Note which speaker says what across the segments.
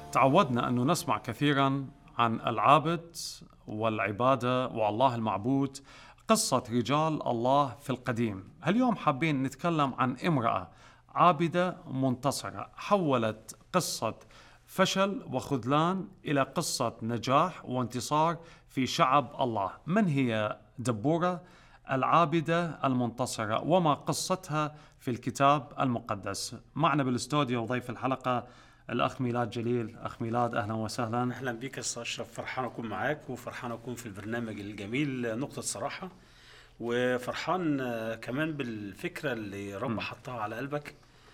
Speaker 1: تعودنا أنه نسمع كثيرا عن العابد والعبادة والله المعبود قصة رجال الله في القديم اليوم حابين نتكلم عن امرأة عابدة منتصرة حولت قصة فشل وخذلان إلى قصة نجاح وانتصار في شعب الله من هي دبورة العابدة المنتصرة وما قصتها في الكتاب المقدس معنا بالاستوديو ضيف الحلقة الاخ ميلاد جليل اخ ميلاد اهلا وسهلا
Speaker 2: اهلا بك يا استاذ اشرف فرحان اكون معاك وفرحان اكون في البرنامج الجميل نقطه صراحه وفرحان آه، كمان بالفكره اللي رب حطها على قلبك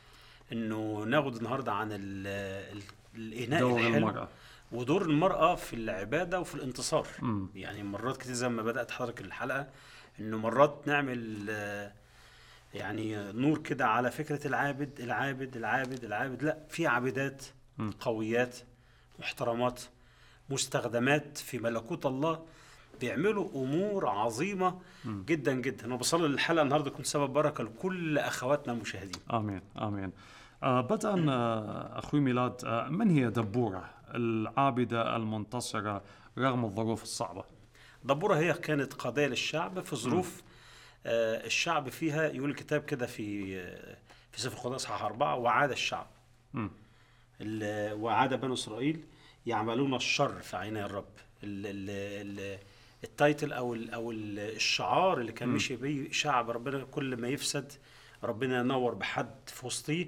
Speaker 2: انه ناخد النهارده عن ال ال الاناء
Speaker 1: دور
Speaker 2: الحلو
Speaker 1: المرأة
Speaker 2: ودور المراه في العباده وفي الانتصار
Speaker 1: مم.
Speaker 2: يعني مرات كتير زي ما بدات حضرتك الحلقه انه مرات نعمل آه، يعني نور كده على فكره العابد العابد العابد العابد لا في عابدات
Speaker 1: مم.
Speaker 2: قويات محترمات مستخدمات في ملكوت الله بيعملوا امور عظيمه
Speaker 1: مم.
Speaker 2: جدا جدا وبصلي الحلقه النهارده تكون سبب بركه لكل اخواتنا المشاهدين
Speaker 1: امين امين آه بدءا آه اخوي ميلاد آه من هي دبورة العابدة المنتصرة رغم الظروف الصعبة
Speaker 2: دبورة هي كانت قضية للشعب في ظروف آه الشعب فيها يقول الكتاب كده في آه في سفر القضاء اصحاح أربعة وعاد الشعب
Speaker 1: مم.
Speaker 2: ال- وعاد بنو إسرائيل يعملون الشر في عيني الرب ال ال ال التايتل أو ال أو ال- الشعار اللي كان
Speaker 1: مم.
Speaker 2: مشي بيه شعب ربنا كل ما يفسد ربنا ينور بحد في وسطيه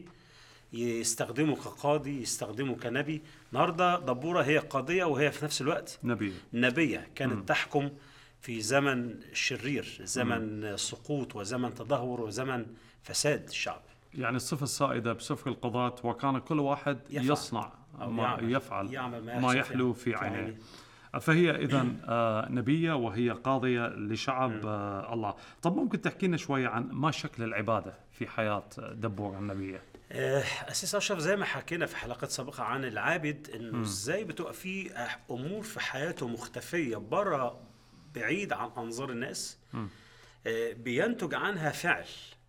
Speaker 2: يستخدمه كقاضي يستخدمه كنبي النهارده دبورة هي قاضية وهي في نفس الوقت
Speaker 1: نبي
Speaker 2: نبية كانت
Speaker 1: مم.
Speaker 2: تحكم في زمن شرير زمن سقوط وزمن تدهور وزمن فساد الشعب
Speaker 1: يعني الصفة السائدة بسفر القضاة وكان كل واحد
Speaker 2: يفعل.
Speaker 1: يصنع
Speaker 2: أو
Speaker 1: ما
Speaker 2: يعمل.
Speaker 1: يفعل
Speaker 2: يعمل ما,
Speaker 1: ما
Speaker 2: يحسن
Speaker 1: يحلو في عينيه فهي اذا آه نبيه وهي قاضيه لشعب آه الله طب ممكن تحكي لنا شويه عن ما شكل العباده في حياه دبوره النبيه
Speaker 2: آه، أسيس أشرف زي ما حكينا في حلقات سابقة عن العابد إنه إزاي بتبقى في أح- أمور في حياته مختفية بره بعيد عن أنظار الناس
Speaker 1: مم.
Speaker 2: آه، بينتج عنها فعل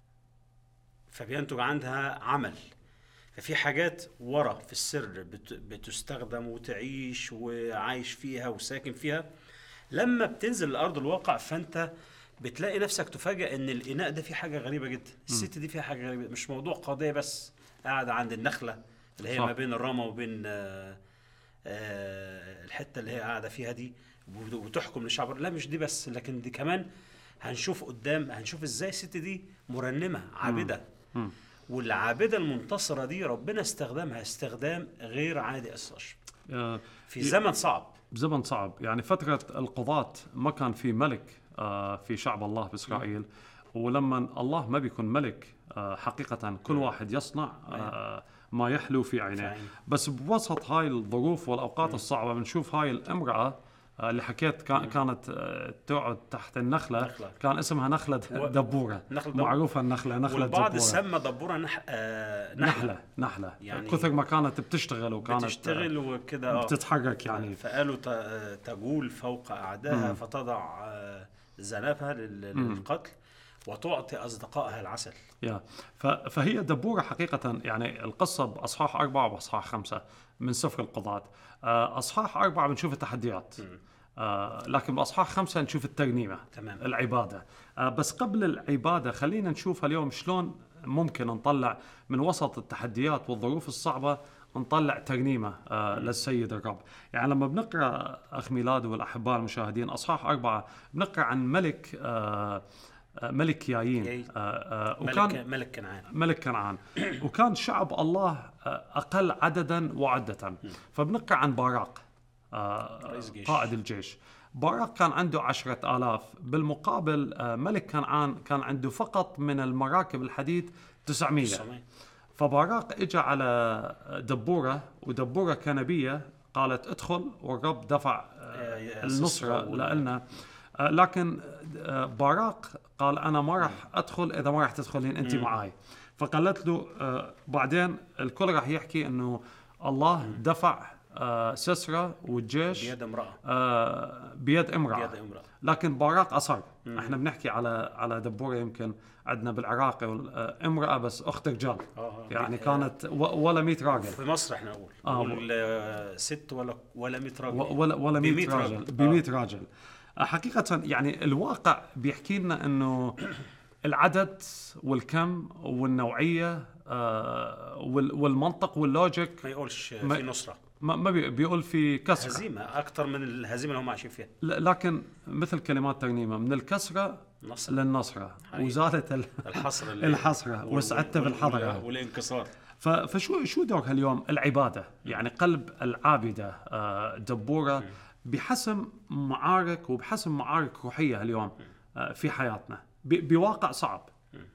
Speaker 2: فبينتج عنها عمل ففي حاجات ورا في السر بت- بتستخدم وتعيش وعايش فيها وساكن فيها لما بتنزل لأرض الواقع فأنت بتلاقي نفسك تفاجأ ان الاناء ده فيه حاجه غريبه جدا الست دي فيها حاجه غريبه مش موضوع قضيه بس قاعده عند النخله اللي هي
Speaker 1: صح.
Speaker 2: ما بين الرمى وبين آه، آه، الحته اللي هي قاعده فيها دي وت- وتحكم للشعب لا مش دي بس لكن دي كمان هنشوف قدام هنشوف ازاي الست دي مرنمه عابده
Speaker 1: مم.
Speaker 2: والعابده المنتصره دي ربنا استخدمها استخدام غير عادي اساسا
Speaker 1: آه
Speaker 2: في زمن صعب
Speaker 1: بزمن صعب يعني فترة القضاة ما كان في ملك آه، في شعب الله بإسرائيل ولما الله ما بيكون ملك آه، حقيقة كل واحد يصنع آه، ما يحلو في عينيه
Speaker 2: فعين.
Speaker 1: بس بوسط هاي الظروف والأوقات الصعبة بنشوف هاي الامرأة آه، اللي حكيت كا- كانت آه، تقعد تحت النخلة
Speaker 2: نخلة.
Speaker 1: كان اسمها نخلة
Speaker 2: و-
Speaker 1: دبورة
Speaker 2: نخلة دبورة.
Speaker 1: معروفة النخلة نخلة
Speaker 2: والبعض
Speaker 1: دبورة
Speaker 2: سمى دبوره نح... آه نحله
Speaker 1: نحلة نحلة
Speaker 2: يعني
Speaker 1: يعني كثر ما كانت بتشتغل وكانت
Speaker 2: بتشتغل وكده
Speaker 1: آه،
Speaker 2: آه.
Speaker 1: بتتحرك يعني
Speaker 2: فقالوا ت- تجول فوق أعدائها
Speaker 1: مم.
Speaker 2: فتضع آه، ذنبها لل- للقتل وتعطي أصدقائها العسل
Speaker 1: يا ف- فهي دبورة حقيقة يعني القصة بأصحاح أربعة وأصحاح خمسة من سفر القضاة آه، أصحاح أربعة بنشوف التحديات
Speaker 2: مم.
Speaker 1: آه، لكن بأصحاح خمسة نشوف الترنيمة
Speaker 2: تمام
Speaker 1: العبادة آه، بس قبل العبادة خلينا نشوف اليوم شلون ممكن نطلع من وسط التحديات والظروف الصعبة نطلع ترنيمة آه للسيد الرب يعني لما بنقرأ أخ ميلاد والأحباء المشاهدين أصحاح أربعة بنقرأ عن ملك آه آه، ملك يايين
Speaker 2: يايين.
Speaker 1: آه آه
Speaker 2: ملك
Speaker 1: وكان
Speaker 2: ملك كنعان
Speaker 1: ملك كنعان وكان شعب الله آه، أقل عددا وعدة فبنقرأ عن باراق آه،
Speaker 2: رئيس جيش.
Speaker 1: قائد الجيش باراق كان عنده عشرة آلاف بالمقابل آه، ملك كنعان كان عنده فقط من المراكب الحديد 900
Speaker 2: 900.
Speaker 1: فباراق اجى على دبورة ودبورة كنبية قالت ادخل والرب دفع آه،
Speaker 2: آه، يا
Speaker 1: النصرة
Speaker 2: أساس وال-
Speaker 1: لنا آه، لكن آه، باراق قال انا ما راح ادخل اذا ما راح تدخلين انت معاي فقالت له آه، بعدين الكل راح يحكي انه الله دفع آه سسرة والجيش
Speaker 2: بيد امراه
Speaker 1: آه بيد امرأة
Speaker 2: بيد امراه
Speaker 1: لكن باراق أصر احنا بنحكي على على دبورة يمكن عندنا بالعراق آه، امرأة بس أخت رجال
Speaker 2: آه،
Speaker 1: يعني
Speaker 2: بي-
Speaker 1: كانت و- ولا 100 راجل
Speaker 2: في مصر احنا نقول
Speaker 1: آه،
Speaker 2: نقول آه، ست ولا ولا 100 راجل
Speaker 1: و- ولا ولا 100
Speaker 2: ب 100
Speaker 1: راجل
Speaker 2: راجل.
Speaker 1: ب 100 راجل آه، حقيقة يعني الواقع بيحكي لنا انه العدد والكم والنوعية آه، وال- والمنطق واللوجيك
Speaker 2: ما يقولش
Speaker 1: ما-
Speaker 2: في نصره
Speaker 1: ما ما بي- بيقول في كسرة
Speaker 2: هزيمه اكتر من الهزيمه اللي هم عايشين فيها
Speaker 1: ل- لكن مثل كلمات ترنيمة من الكسرة
Speaker 2: نصر
Speaker 1: للنصرة
Speaker 2: حقيقي.
Speaker 1: وزالت ال...
Speaker 2: الحصر اللي-
Speaker 1: الحسرة
Speaker 2: وال-
Speaker 1: وسعدت
Speaker 2: وال-
Speaker 1: بالحضرة.
Speaker 2: وال- والانكسار
Speaker 1: ف- فشو شو دورها اليوم العباده يعني قلب العابده آه، دبوره بحسم معارك وبحسم معارك روحيه اليوم آه، في حياتنا ب- بواقع صعب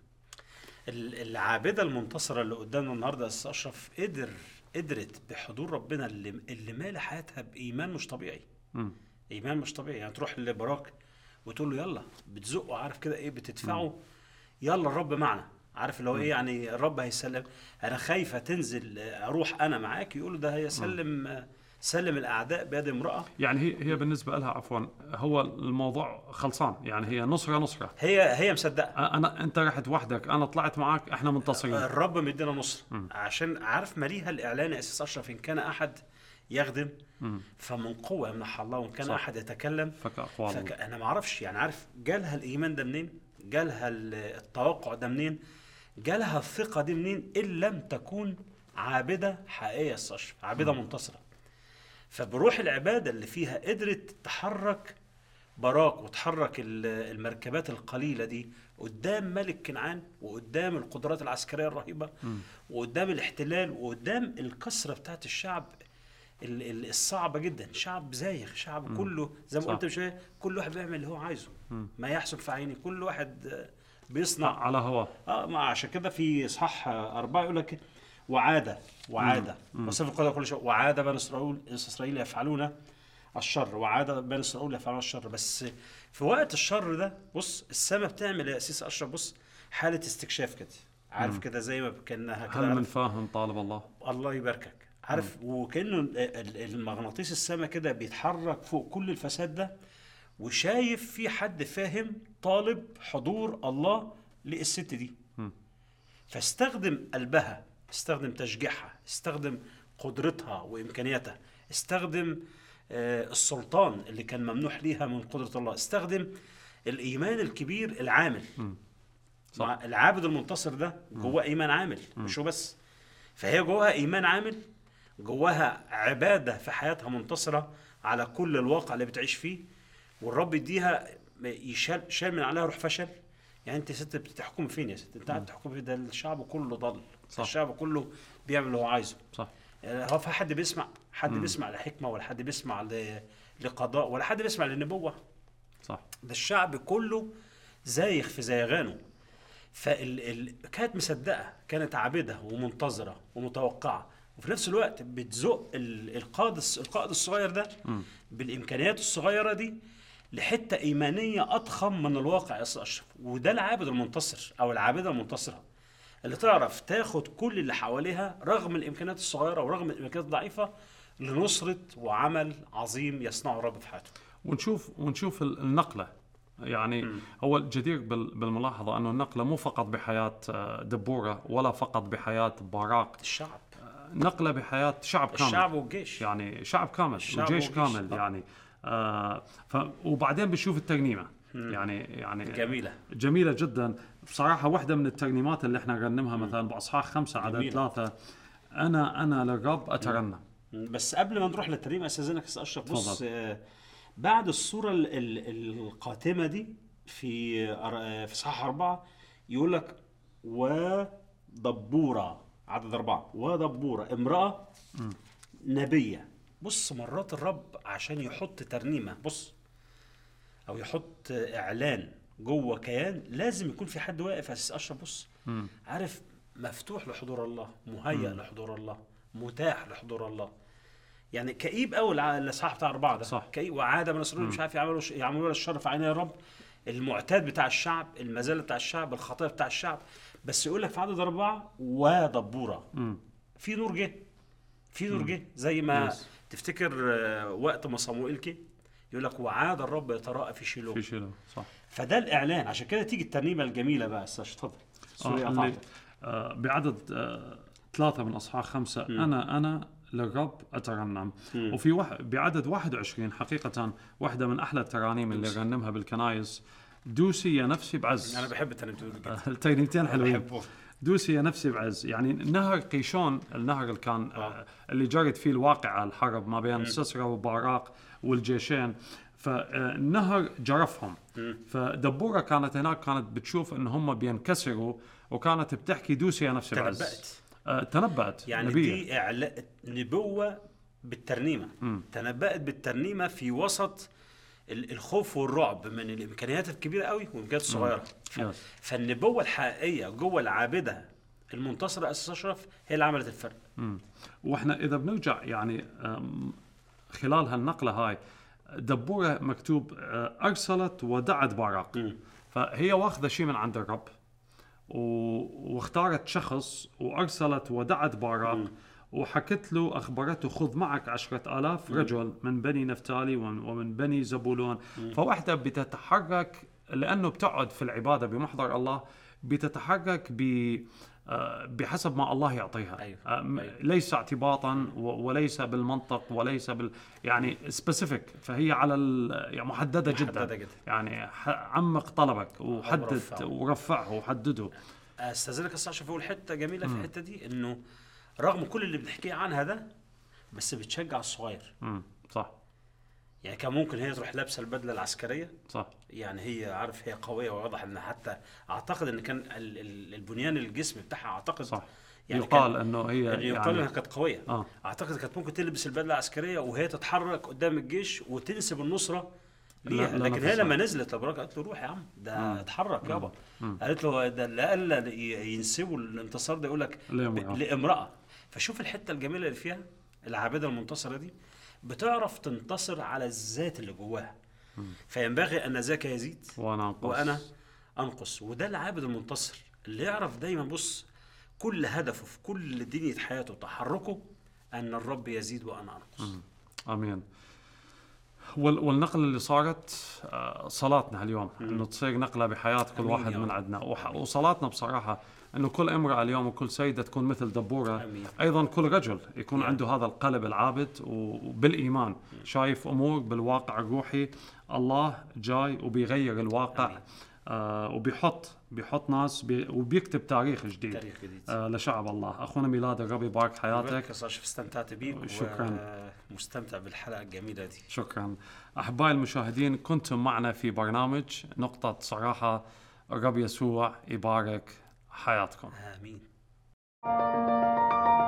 Speaker 2: ال- العابده المنتصره اللي قدامنا النهارده يا استاذ اشرف قدر قدرت بحضور ربنا اللي اللي مالي حياتها بايمان مش طبيعي
Speaker 1: مم.
Speaker 2: ايمان مش طبيعي يعني تروح لبراك وتقول له يلا بتزقه عارف كده ايه بتدفعه يلا الرب معنا عارف اللي هو ايه يعني الرب هيسلم انا خايفه تنزل آه، اروح انا معاك يقول له ده هيسلم آه، سلم الاعداء بيد امراه
Speaker 1: يعني هي هي بالنسبه لها عفوا هو الموضوع خلصان يعني هي نصره نصره
Speaker 2: هي هي مصدقه
Speaker 1: آه، انا انت رحت وحدك انا طلعت معك احنا منتصرين
Speaker 2: الرب مدينا نصر عشان عارف ماليها الاعلان يا اساس اشرف ان كان احد يخدم فمن قوه يمنح الله وان كان
Speaker 1: صح.
Speaker 2: احد يتكلم
Speaker 1: فك اقوال
Speaker 2: فك...
Speaker 1: الله.
Speaker 2: انا ما اعرفش يعني عارف جالها الايمان ده منين جالها ال- التوقع ده منين جالها الثقه دي منين ان لم تكون عابده حقيقيه يا أستاذ أشرف عابده منتصره فبروح العباده اللي فيها قدرت تحرك براك وتحرك ال- المركبات القليله دي قدام ملك كنعان وقدام القدرات العسكريه الرهيبه وقدام الاحتلال وقدام الكسره بتاعت الشعب ال- ال- الصعبه جدا شعب زايغ شعب كله زي ما
Speaker 1: صح.
Speaker 2: قلت من شويه كل واحد بيعمل اللي هو عايزه ما يحسن في عيني كل واحد آه، بيصنع
Speaker 1: على هوا
Speaker 2: اه ما عشان كده في اصحاح آه، أربعة يقول لك وعاد وعاد وصف القدر كل شيء وعاد بني اسرائيل اسرائيل يفعلون الشر وعاد بني اسرائيل يفعلون الشر بس في وقت الشر ده بص السماء بتعمل يا اسيس اشرف بص حاله استكشاف كده عارف كده زي ما كانها كده
Speaker 1: هل من
Speaker 2: عارف
Speaker 1: فاهم طالب الله
Speaker 2: الله يباركك عارف وكانه ال- ال- المغناطيس السماء كده بيتحرك فوق كل الفساد ده وشايف في حد فاهم طالب حضور الله للست دي فاستخدم قلبها استخدم تشجيعها استخدم قدرتها وامكانياتها استخدم آه، السلطان اللي كان ممنوح ليها من قدرة الله استخدم الإيمان الكبير العامل
Speaker 1: صح.
Speaker 2: مع العابد المنتصر ده جواه إيمان عامل مش هو بس فهي جواها إيمان عامل جواها عبادة في حياتها منتصرة على كل الواقع اللي بتعيش فيه والرب يديها يشال شال من عليها روح فشل يعني انت يا ست بتحكم فين يا ست انت قاعد تحكم فين ده الشعب كله ضل
Speaker 1: صح.
Speaker 2: الشعب كله بيعمل اللي هو عايزه
Speaker 1: صح
Speaker 2: يعني هو في حد بيسمع حد بيسمع لحكمه ولا حد بيسمع ل... لقضاء ولا حد بيسمع لنبوه
Speaker 1: صح
Speaker 2: ده الشعب كله زايغ في زيغانه فال... ال... كانت مصدقه كانت عابده ومنتظره ومتوقعه وفي نفس الوقت بتزق ال... القائد الص- القائد الصغير ده بالامكانيات الصغيره دي لحته ايمانيه اضخم من الواقع يا استاذ اشرف وده العابد المنتصر او العابده المنتصره اللي تعرف تاخد كل اللي حواليها رغم الامكانيات الصغيره ورغم الامكانيات الضعيفه لنصره وعمل عظيم يصنعه الرب في حياته
Speaker 1: ونشوف ونشوف ال- النقله يعني هو الجدير بال- بالملاحظه انه النقله مو فقط بحياه آه، دبوره ولا فقط بحياه باراق
Speaker 2: الشعب
Speaker 1: نقله بحياه شعب كامل
Speaker 2: الشعب والجيش
Speaker 1: يعني شعب كامل
Speaker 2: الشعب
Speaker 1: وجيش
Speaker 2: والجيش،
Speaker 1: كامل
Speaker 2: طبعا.
Speaker 1: يعني آه ف وبعدين بنشوف الترنيمه يعني يعني
Speaker 2: جميله
Speaker 1: جميله جدا بصراحه واحده من الترنيمات اللي احنا نرنمها مثلا باصحاح خمسه عدد
Speaker 2: جميلة.
Speaker 1: ثلاثه انا انا للرب اترنم
Speaker 2: بس قبل ما نروح للترنيمه استاذنك يا استاذ اشرف بص
Speaker 1: اتفضل.
Speaker 2: آه، بعد الصوره ال- ال- القاتمه دي في أر- في صحاح أربعة يقول لك ودبورة عدد أربعة ودبورة امرأة نبية بص مرات الرب عشان يحط ترنيمة بص أو يحط إعلان جوه كيان لازم يكون في حد واقف يا أستاذ أشرف بص عارف مفتوح لحضور الله مهيأ لحضور الله متاح لحضور الله يعني كئيب قوي الع- الاصحاح بتاع اربعه ده
Speaker 1: صح.
Speaker 2: كئيب وعاد من اسرائيل مش عارف يعملوا ش- يعملوا الشر في عيني الرب المعتاد بتاع الشعب المزال بتاع الشعب الخطايا بتاع الشعب بس يقول لك في عدد اربعه ودبوره في نور جه في نور جه زي ما
Speaker 1: Yes.
Speaker 2: تفتكر آه، وقت ما صموئيل كي يقول لك وعاد الرب يتراءى في شيلو
Speaker 1: في شيء صح
Speaker 2: فده الاعلان عشان كده تيجي الترنيمه الجميله بقى استاذ اتفضل سوري
Speaker 1: آه
Speaker 2: قطعتك.
Speaker 1: اللي آه بعدد آه ثلاثة من أصحاح خمسة أنا أنا للرب أترنم وفي واحد بعدد 21 حقيقة واحدة من أحلى الترانيم اللي غنمها بالكنايس دوسي يا نفسي بعز
Speaker 2: انا بحب الترنيمتين دول جدا
Speaker 1: الترنيمتين حلوين
Speaker 2: بحبهم
Speaker 1: دوسي يا نفسي بعز يعني نهر قيشون النهر اللي كان آه. اللي جرت فيه الواقعة الحرب ما بين سسرة وباراق والجيشين فالنهر جرفهم فدبورة كانت هناك كانت بتشوف ان هم بينكسروا وكانت بتحكي دوسي يا نفسي بعز
Speaker 2: تنبأت
Speaker 1: آه تنبأت
Speaker 2: يعني
Speaker 1: نبية.
Speaker 2: دي إعلاء نبوة بالترنيمة تنبأت بالترنيمة في وسط ال- الخوف والرعب من الإمكانيات الكبيرة قوي والإمكانيات الصغيرة ف-
Speaker 1: يس.
Speaker 2: فالنبوة الحقيقية جوه العابدة المنتصرة أساس أشرف هي اللي عملت الفرق
Speaker 1: مم. واحنا اذا بنرجع يعني آم، خلال هالنقله هاي دبوره مكتوب آه، ارسلت ودعت باراق
Speaker 2: مم.
Speaker 1: فهي واخذه شيء من عند الرب و- واختارت شخص وارسلت ودعت باراق وحكت له اخبرته خذ معك عشرة آلاف رجل من بني نفتالي ومن ومن بني زبولون فواحدة بتتحرك لانه بتقعد في العباده بمحضر الله بتتحرك ب آه، بحسب ما الله يعطيها
Speaker 2: أيوة.
Speaker 1: آه، م-
Speaker 2: أيوة.
Speaker 1: ليس اعتباطا و- وليس بالمنطق وليس بال يعني سبيسيفيك فهي على ال... يعني محدده جدا
Speaker 2: محددة جدا.
Speaker 1: يعني ح- عمق طلبك وحدد
Speaker 2: ورفعه.
Speaker 1: ورفعه وحدده
Speaker 2: استاذنك استاذ اشرف اقول حته جميله في الحته دي انه رغم كل اللي بنحكيه عنها ده بس بتشجع الصغير
Speaker 1: امم صح
Speaker 2: يعني كان ممكن هي تروح لابسه البدله العسكريه
Speaker 1: صح
Speaker 2: يعني هي عارف هي قويه وواضح ان حتى اعتقد ان كان ال- ال- البنيان الجسم بتاعها اعتقد
Speaker 1: صح
Speaker 2: يعني
Speaker 1: يقال
Speaker 2: كان-
Speaker 1: انه هي
Speaker 2: يعني يقال
Speaker 1: يعني
Speaker 2: انها كانت قويه
Speaker 1: اه
Speaker 2: اعتقد كانت ممكن تلبس البدله العسكريه وهي تتحرك قدام الجيش وتنسب النصره ليها
Speaker 1: لا- لا
Speaker 2: لكن هي
Speaker 1: نفسها.
Speaker 2: لما نزلت لبراك قالت له روح يا عم ده اتحرك يابا
Speaker 1: مم.
Speaker 2: قالت له ده لألا ي- ينسبوا الانتصار ده يقول لك
Speaker 1: لامرأة.
Speaker 2: ب- لامراه فشوف الحته الجميله اللي فيها العابده المنتصره دي بتعرف تنتصر على الذات اللي جواها فينبغي ان ذاك يزيد
Speaker 1: وانا انقص
Speaker 2: وانا انقص وده العابد المنتصر اللي يعرف دايما بص كل هدفه في كل دنيا حياته تحركه ان الرب يزيد وانا انقص
Speaker 1: امين وال- والنقله اللي صارت آه، صلاتنا اليوم انه تصير نقله بحياه كل
Speaker 2: أمين
Speaker 1: واحد
Speaker 2: يا
Speaker 1: من
Speaker 2: رب.
Speaker 1: عندنا وح- وصلاتنا بصراحه انه كل امراه اليوم وكل سيده تكون مثل دبوره
Speaker 2: آمين.
Speaker 1: ايضا كل رجل يكون
Speaker 2: نعم.
Speaker 1: عنده هذا القلب العابد و- وبالايمان شايف امور بالواقع الروحي الله جاي وبيغير الواقع
Speaker 2: آمين.
Speaker 1: آه وبيحط بيحط ناس بي وبيكتب تاريخ جديد
Speaker 2: تاريخ جديد
Speaker 1: آه لشعب الله اخونا ميلاد الرب يبارك حياتك
Speaker 2: حياتك اشرف استمتعت بيك
Speaker 1: شكراً.
Speaker 2: ومستمتع بالحلقه الجميله دي
Speaker 1: شكرا احبائي المشاهدين كنتم معنا في برنامج نقطه صراحه الرب يسوع يبارك حياتكم
Speaker 2: امين